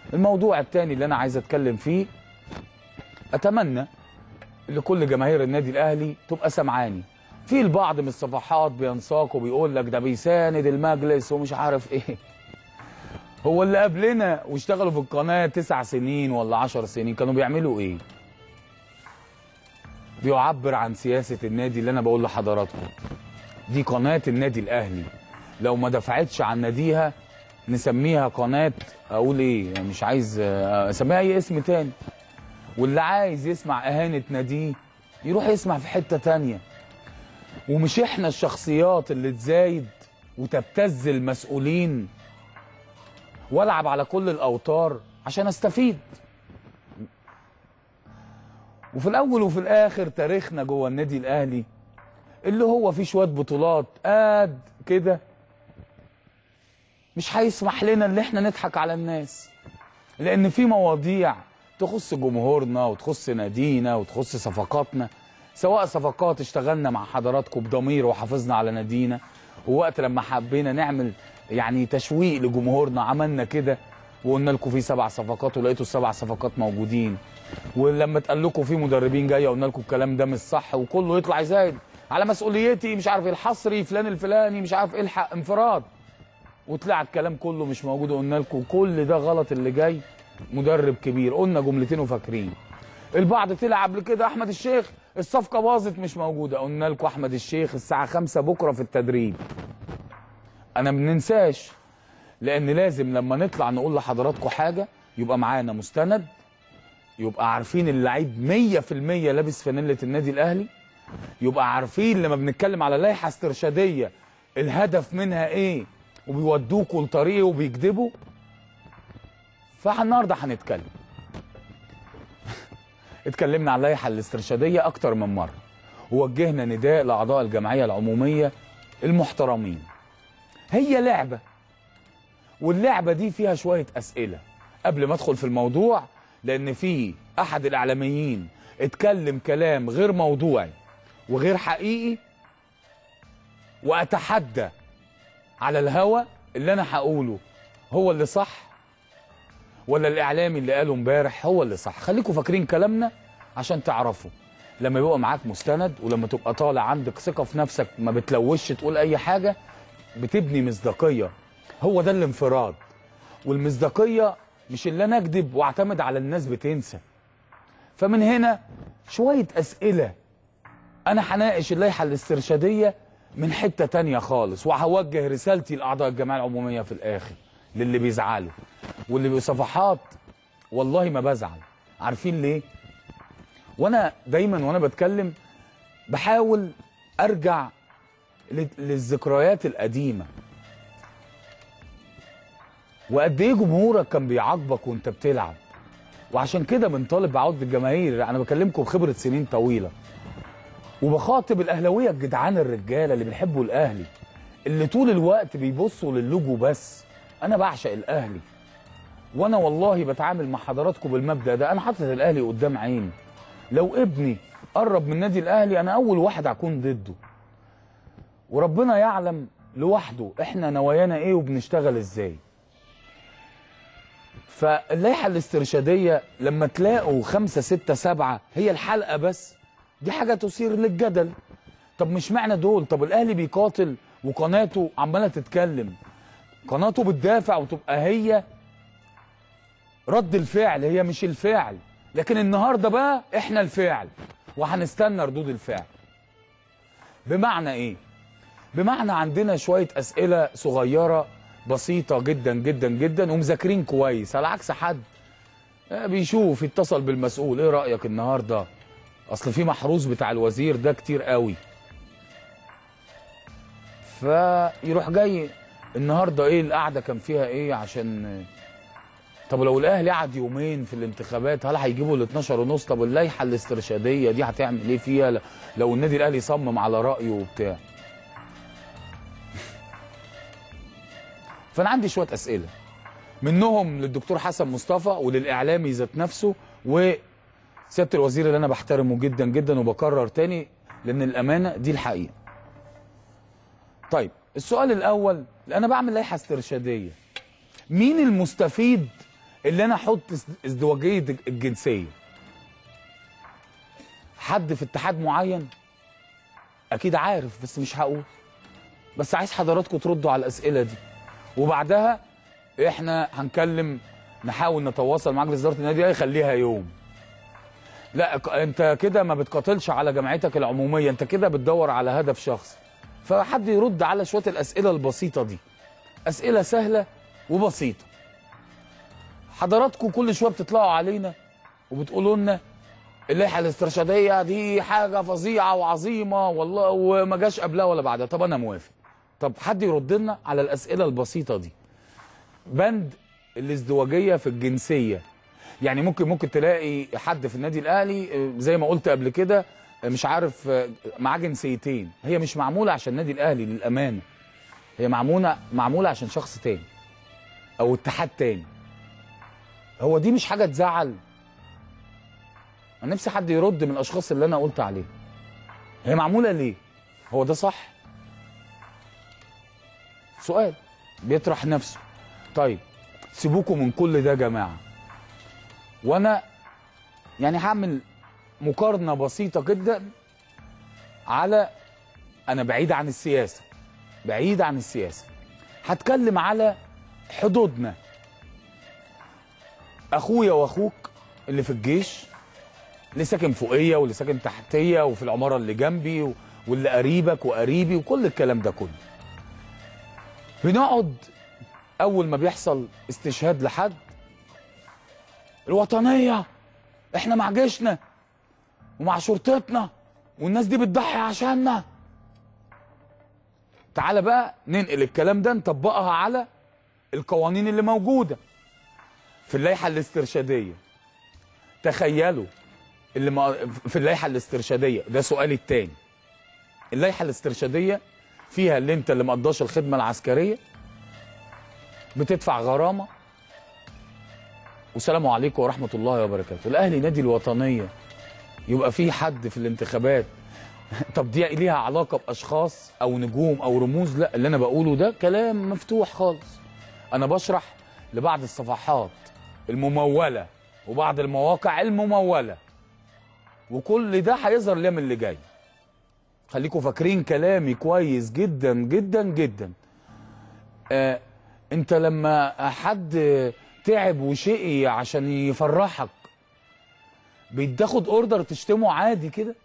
الموضوع الثاني اللي انا عايز اتكلم فيه اتمنى لكل جماهير النادي الاهلي تبقى سمعاني في البعض من الصفحات بينساق وبيقول لك ده بيساند المجلس ومش عارف ايه هو اللي قبلنا واشتغلوا في القناه تسع سنين ولا عشر سنين كانوا بيعملوا ايه بيعبر عن سياسه النادي اللي انا بقول لحضراتكم دي قناه النادي الاهلي لو ما دفعتش عن ناديها نسميها قناه اقول ايه مش عايز آه، اسميها اي اسم تاني واللي عايز يسمع اهانه ناديه يروح يسمع في حته تانيه ومش احنا الشخصيات اللي تزايد وتبتز المسؤولين والعب على كل الاوتار عشان استفيد وفي الاول وفي الاخر تاريخنا جوه النادي الاهلي اللي هو فيه شويه بطولات قد كده مش هيسمح لنا ان احنا نضحك على الناس لان في مواضيع تخص جمهورنا وتخص نادينا وتخص صفقاتنا سواء صفقات اشتغلنا مع حضراتكم بضمير وحافظنا على نادينا ووقت لما حبينا نعمل يعني تشويق لجمهورنا عملنا كده وقلنا لكم في سبع صفقات ولقيتوا السبع صفقات موجودين ولما اتقال لكم في مدربين جايه قلنا لكم الكلام ده مش صح وكله يطلع يزايد على مسؤوليتي مش عارف إيه الحصري فلان الفلاني مش عارف ايه الحق انفراد وطلع الكلام كله مش موجود وقلنا لكم كل ده غلط اللي جاي مدرب كبير قلنا جملتين وفاكرين البعض طلع قبل كده احمد الشيخ الصفقه باظت مش موجوده قلنا لكم احمد الشيخ الساعه 5 بكره في التدريب انا ما بننساش لان لازم لما نطلع نقول لحضراتكم حاجه يبقى معانا مستند يبقى عارفين اللعيب 100% لابس فانيله النادي الاهلي يبقى عارفين لما بنتكلم على لائحه استرشاديه الهدف منها ايه وبيودوكوا لطريق وبيكذبوا فالنهارده هنتكلم اتكلمنا عن اللائحه الاسترشاديه اكتر من مره ووجهنا نداء لاعضاء الجمعيه العموميه المحترمين هي لعبه واللعبه دي فيها شويه اسئله قبل ما ادخل في الموضوع لان في احد الاعلاميين اتكلم كلام غير موضوعي وغير حقيقي واتحدى على الهوا اللي انا هقوله هو اللي صح ولا الاعلامي اللي قاله امبارح هو اللي صح خليكم فاكرين كلامنا عشان تعرفوا لما يبقى معاك مستند ولما تبقى طالع عندك ثقه في نفسك ما بتلوش تقول اي حاجه بتبني مصداقيه هو ده الانفراد والمصداقيه مش اللي انا اكذب واعتمد على الناس بتنسى فمن هنا شويه اسئله انا هناقش اللائحه الاسترشاديه من حته تانية خالص وهوجه رسالتي لاعضاء الجمعيه العموميه في الاخر للي بيزعلوا واللي بصفحات والله ما بزعل عارفين ليه وانا دايما وانا بتكلم بحاول ارجع لل- للذكريات القديمه وقد ايه جمهورك كان بيعاقبك وانت بتلعب وعشان كده بنطالب بعوده الجماهير انا بكلمكم بخبره سنين طويله وبخاطب الاهلاويه الجدعان الرجاله اللي بيحبوا الاهلي اللي طول الوقت بيبصوا للوجو بس انا بعشق الاهلي وانا والله بتعامل مع حضراتكم بالمبدا ده انا حاطط الاهلي قدام عيني لو ابني قرب من النادي الاهلي انا اول واحد هكون ضده وربنا يعلم لوحده احنا نوايانا ايه وبنشتغل ازاي فاللائحه الاسترشاديه لما تلاقوا خمسة ستة سبعة هي الحلقه بس دي حاجه تثير للجدل طب مش معنى دول طب الاهلي بيقاتل وقناته عماله تتكلم قناته بتدافع وتبقى هي رد الفعل هي مش الفعل لكن النهارده بقى احنا الفعل وهنستنى ردود الفعل بمعنى ايه بمعنى عندنا شويه اسئله صغيره بسيطه جدا جدا جدا ومذاكرين كويس على عكس حد آه، بيشوف يتصل بالمسؤول ايه رايك النهارده اصل في محروس بتاع الوزير ده كتير قوي فيروح جاي النهارده ايه القعده كان فيها ايه عشان طب لو الاهلي قعد يومين في الانتخابات هل هيجيبوا ال 12 ونص طب اللائحه الاسترشاديه دي هتعمل ايه فيها ل- لو النادي الاهلي صمم على رايه وبتاع فانا عندي شويه اسئله منهم للدكتور حسن مصطفى وللاعلامي ذات نفسه وسياده الوزير اللي انا بحترمه جدا جدا وبكرر تاني لان الامانه دي الحقيقه طيب السؤال الاول انا بعمل لائحه استرشاديه مين المستفيد اللي انا احط ازد- ازدواجيه الجنسيه حد في اتحاد معين اكيد عارف بس مش هقول بس عايز حضراتكم تردوا على الاسئله دي وبعدها احنا هنكلم نحاول نتواصل مع مجلس اداره النادي الاهلي خليها يوم لا ك- انت كده ما بتقاتلش على جمعيتك العموميه انت كده بتدور على هدف شخصي فحد يرد على شويه الاسئله البسيطه دي اسئله سهله وبسيطه حضراتكم كل شويه بتطلعوا علينا وبتقولوا لنا اللائحه الاسترشاديه دي حاجه فظيعه وعظيمه والله وما جاش قبلها ولا بعدها طب انا موافق طب حد يرد لنا على الاسئله البسيطه دي بند الازدواجيه في الجنسيه يعني ممكن ممكن تلاقي حد في النادي الاهلي آه، زي ما قلت قبل كده آه، مش عارف آه، معاه جنسيتين هي مش معموله عشان النادي الاهلي للامانه هي معموله معموله عشان شخص تاني او اتحاد تاني هو دي مش حاجه تزعل انا نفسي حد يرد من الاشخاص اللي انا قلت عليه هي معموله ليه هو ده صح سؤال بيطرح نفسه طيب سيبوكم من كل ده يا جماعه وانا يعني هعمل مقارنه بسيطه جدا على انا بعيد عن السياسه بعيد عن السياسه هتكلم على حدودنا اخويا واخوك اللي في الجيش اللي ساكن فوقيه واللي ساكن تحتيه وفي العماره اللي جنبي و- واللي قريبك وقريبي وكل الكلام ده كله بنقعد اول ما بيحصل استشهاد لحد الوطنيه احنا مع جيشنا ومع شرطتنا والناس دي بتضحي عشاننا تعالى بقى ننقل الكلام ده نطبقها على القوانين اللي موجوده في اللائحه الاسترشاديه تخيلوا اللي ما في اللائحه الاسترشاديه ده سؤالي التاني اللائحه الاسترشاديه فيها اللي انت اللي ما قضاش الخدمه العسكريه بتدفع غرامه والسلام عليكم ورحمه الله وبركاته الاهلي نادي الوطنيه يبقى في حد في الانتخابات طب دي ليها علاقه باشخاص او نجوم او رموز لا اللي انا بقوله ده كلام مفتوح خالص انا بشرح لبعض الصفحات المموله وبعض المواقع المموله وكل ده هيظهر اليوم اللي جاي خليكم فاكرين كلامي كويس جدا جدا جدا آه انت لما حد تعب وشقي عشان يفرحك بيتاخد اوردر تشتمه عادي كده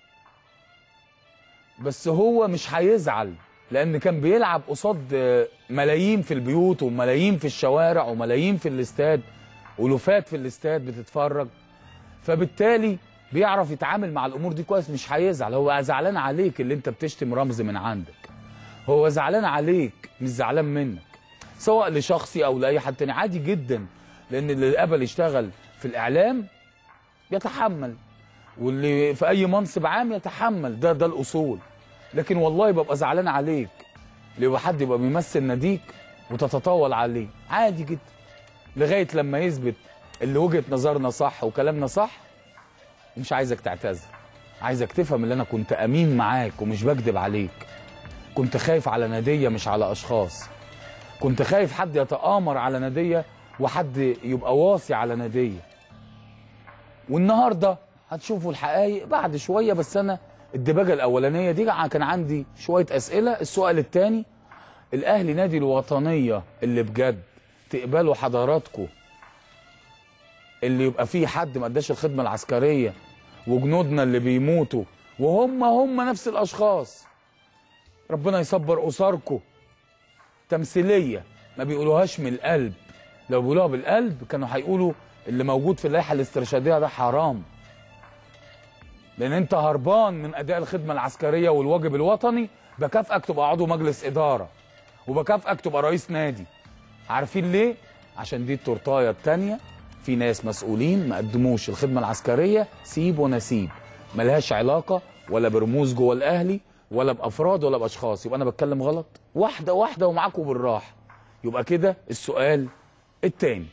بس هو مش هيزعل لان كان بيلعب قصاد آه، ملايين في البيوت وملايين في الشوارع وملايين في الاستاد ولوفات في الاستاد بتتفرج فبالتالي بيعرف يتعامل مع الامور دي كويس مش هيزعل هو زعلان عليك اللي انت بتشتم رمز من عندك هو زعلان عليك مش زعلان منك سواء لشخصي او لاي حد تاني عادي جدا لان اللي قبل يشتغل في الاعلام يتحمل واللي في اي منصب عام يتحمل ده ده الاصول لكن والله ببقى زعلان عليك اللي يبقى حد يبقى بيمثل ناديك وتتطاول عليه عادي جدا لغايه لما يثبت اللي وجهه نظرنا صح وكلامنا صح ومش عايزك تعتذر عايزك تفهم اللي انا كنت امين معاك ومش بكذب عليك كنت خايف على ناديه مش على اشخاص كنت خايف حد يتآمر على ناديه وحد يبقى واصي على ناديه والنهارده هتشوفوا الحقائق بعد شويه بس انا الدباجه الاولانيه دي كان عندي شويه اسئله السؤال الثاني الاهلي نادي الوطنيه اللي بجد تقبلوا حضراتكم اللي يبقى فيه حد ما اداش الخدمه العسكريه وجنودنا اللي بيموتوا وهم هم نفس الاشخاص ربنا يصبر اسركم تمثيليه ما بيقولوهاش من القلب لو بيقولوها بالقلب كانوا هيقولوا اللي موجود في اللائحه الاسترشاديه ده حرام لان انت هربان من اداء الخدمه العسكريه والواجب الوطني بكافئك تبقى عضو مجلس اداره وبكافئك تبقى رئيس نادي عارفين ليه عشان دي التورتايه التانيه في ناس مسؤولين ما قدموش الخدمه العسكريه سيب ونسيب ملهاش علاقه ولا برموز جوه الاهلي ولا بافراد ولا باشخاص يبقى انا بتكلم غلط واحده واحده ومعاكم بالراحه يبقى كده السؤال التاني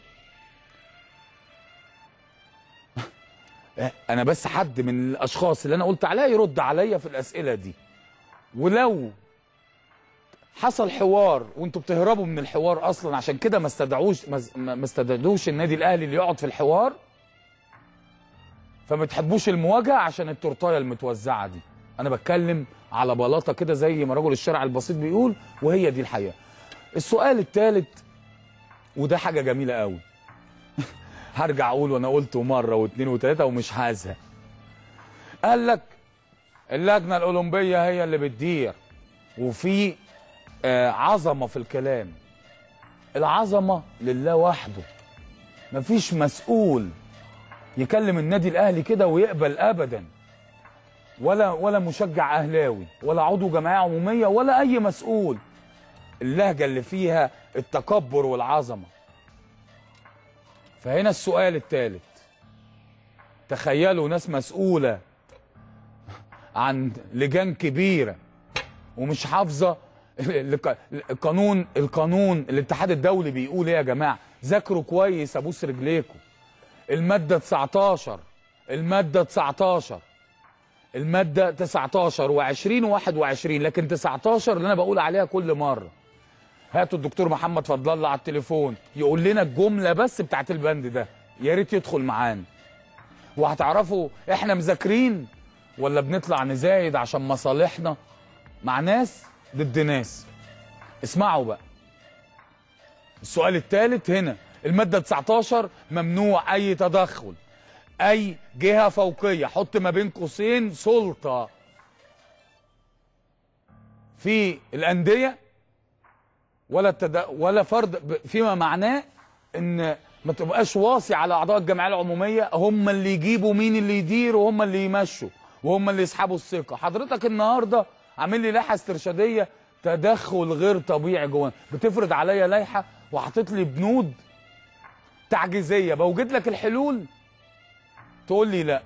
انا بس حد من الاشخاص اللي انا قلت عليها يرد عليا في الاسئله دي ولو حصل حوار وانتوا بتهربوا من الحوار اصلا عشان كده ما استدعوش ما ما استدعوش النادي الاهلي اللي يقعد في الحوار فما بتحبوش المواجهه عشان التورتايه المتوزعه دي انا بتكلم على بلاطه كده زي ما رجل الشارع البسيط بيقول وهي دي الحقيقه السؤال الثالث وده حاجه جميله قوي هرجع اقول وانا قلته مره واثنين وثلاثه ومش هزهق قال لك اللجنه الاولمبيه هي اللي بتدير وفي آه عظمه في الكلام العظمه لله وحده مفيش مسؤول يكلم النادي الاهلي كده ويقبل ابدا ولا ولا مشجع اهلاوي ولا عضو جمعيه عموميه ولا اي مسؤول اللهجه اللي فيها التكبر والعظمه فهنا السؤال الثالث تخيلوا ناس مسؤوله عن لجان كبيره ومش حافظه الق- القانون القانون الاتحاد الدولي بيقول ايه يا جماعه ذاكروا كويس ابوس رجليكم الماده 19 الماده 19 الماده 19 و20 و21 لكن 19 اللي انا بقول عليها كل مره هاتوا الدكتور محمد فضل الله على التليفون يقول لنا الجمله بس بتاعت البند ده يا ريت يدخل معانا وهتعرفوا احنا مذاكرين ولا بنطلع نزايد عشان مصالحنا مع ناس ضد ناس اسمعوا بقى السؤال الثالث هنا المادة 19 ممنوع أي تدخل أي جهة فوقية حط ما بين قوسين سلطة في الأندية ولا التد... ولا فرد ب- فيما معناه ان ما تبقاش واصي على اعضاء الجمعيه العموميه هم اللي يجيبوا مين اللي يدير وهم اللي يمشوا وهم اللي يسحبوا الثقه حضرتك النهارده عامل لي لائحه استرشاديه تدخل غير طبيعي جوه بتفرض عليا لائحه وحاطط لي بنود تعجيزيه بوجد لك الحلول تقول لي لا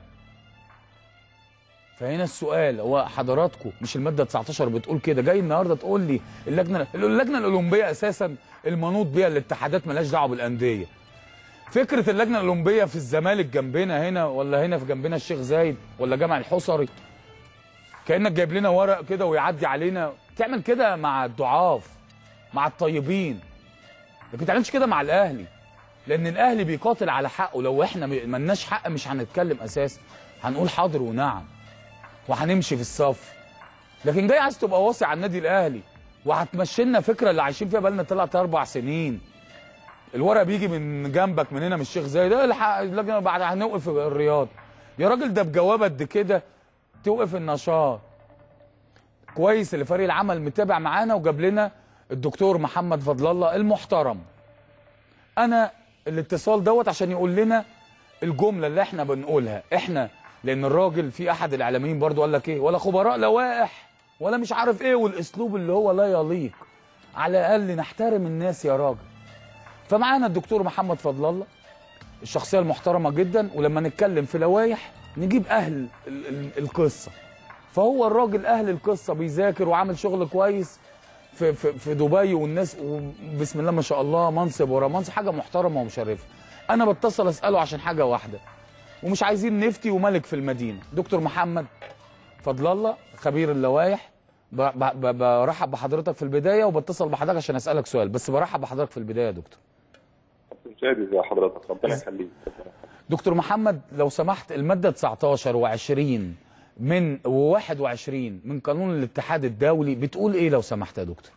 فهنا السؤال هو حضراتكم مش الماده 19 بتقول كده جاي النهارده تقول لي اللجنه اللجنه الاولمبيه اساسا المنوط بيها الاتحادات مالهاش دعوه بالانديه فكره اللجنه الاولمبيه في الزمالك جنبنا هنا ولا هنا في جنبنا الشيخ زايد ولا جامع الحصري كانك جايب لنا ورق كده ويعدي علينا تعمل كده مع الضعاف مع الطيبين لكن ما تعملش كده مع الاهلي لان الاهلي بيقاتل على حقه لو احنا م- ملناش حق مش هنتكلم اساسا هنقول حاضر ونعم وهنمشي في الصف لكن جاي عايز تبقى واصي على النادي الاهلي وهتمشي لنا فكره اللي عايشين فيها بقالنا ثلاث اربع سنين الورق بيجي من جنبك من هنا من الشيخ زايد ده الحق اللجنه بعد هنوقف الرياض يا راجل ده بجواب قد كده توقف النشاط كويس اللي فريق العمل متابع معانا وجاب لنا الدكتور محمد فضل الله المحترم انا الاتصال دوت عشان يقول لنا الجمله اللي احنا بنقولها احنا لان الراجل في احد الاعلاميين برضو قال لك ايه ولا خبراء لوائح ولا مش عارف ايه والاسلوب اللي هو لا يليق على الاقل نحترم الناس يا راجل فمعانا الدكتور محمد فضل الله الشخصيه المحترمه جدا ولما نتكلم في لوائح نجيب اهل ال- ال- القصه فهو الراجل اهل القصه بيذاكر وعامل شغل كويس في في في دبي والناس بسم الله ما شاء الله منصب ورا منصب حاجه محترمه ومشرفه انا بتصل اساله عشان حاجه واحده ومش عايزين نفتي وملك في المدينه دكتور محمد فضل الله خبير اللوائح ب- ب- ب- برحب بحضرتك في البدايه وبتصل بحضرتك عشان اسالك سؤال بس برحب بحضرتك في البدايه يا دكتور كابتن شادي زي حضرتك ربنا يخليك دكتور محمد لو سمحت الماده 19 و20 من و21 من قانون الاتحاد الدولي بتقول ايه لو سمحت يا دكتور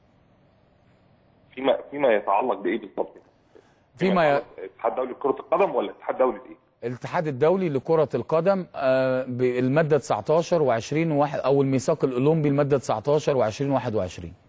فيما فيما يتعلق بايه بالظبط؟ فيما ي... يتعلق الاتحاد الدولي لكرة القدم ولا الاتحاد الدولي لايه؟ الاتحاد الدولي لكرة القدم آه، بالمادة 19 و20 واحد او الميثاق الاولمبي المادة 19 و20 21